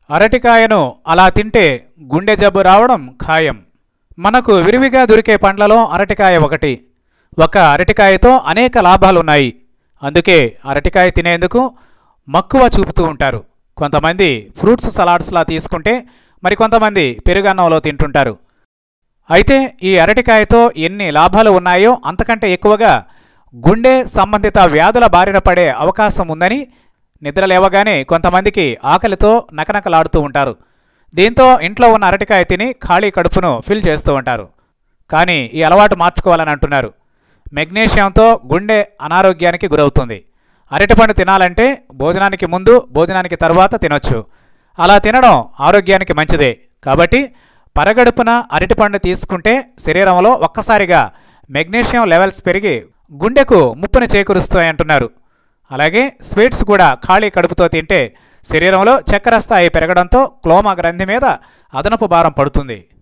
అరటికాయను అలా తింటే గుండె జబ్బు రావడం ఖాయం మనకు విరివిగా దొరికే పండ్లలో అరటికాయ ఒకటి ఒక అరటికాయతో అనేక లాభాలున్నాయి అందుకే అరటికాయ తినేందుకు మక్కువ చూపుతూ ఉంటారు కొంతమంది ఫ్రూట్స్ సలాడ్స్లా తీసుకుంటే మరికొంతమంది పెరుగన్నంలో తింటుంటారు అయితే ఈ అరటికాయతో ఎన్ని లాభాలు ఉన్నాయో అంతకంటే ఎక్కువగా గుండె సంబంధిత వ్యాధుల బారిన పడే అవకాశం ఉందని నిద్ర లేవగానే కొంతమందికి ఆకలితో నకనకలాడుతూ ఉంటారు దీంతో ఇంట్లో ఉన్న అరటికాయ తిని ఖాళీ కడుపును ఫిల్ చేస్తూ ఉంటారు కానీ ఈ అలవాటు మార్చుకోవాలని అంటున్నారు మెగ్నీషియంతో గుండె అనారోగ్యానికి గురవుతుంది అరటిపండు తినాలంటే భోజనానికి ముందు భోజనానికి తర్వాత తినొచ్చు అలా తినడం ఆరోగ్యానికి మంచిదే కాబట్టి పరగడుపున అరటిపండు తీసుకుంటే శరీరంలో ఒక్కసారిగా మెగ్నీషియం లెవెల్స్ పెరిగి గుండెకు ముప్పును చేకూరుస్తాయంటున్నారు అలాగే స్వీట్స్ కూడా ఖాళీ కడుపుతో తింటే శరీరంలో చక్కెర స్థాయి పెరగడంతో క్లోమా గ్రంథి మీద అదనపు భారం పడుతుంది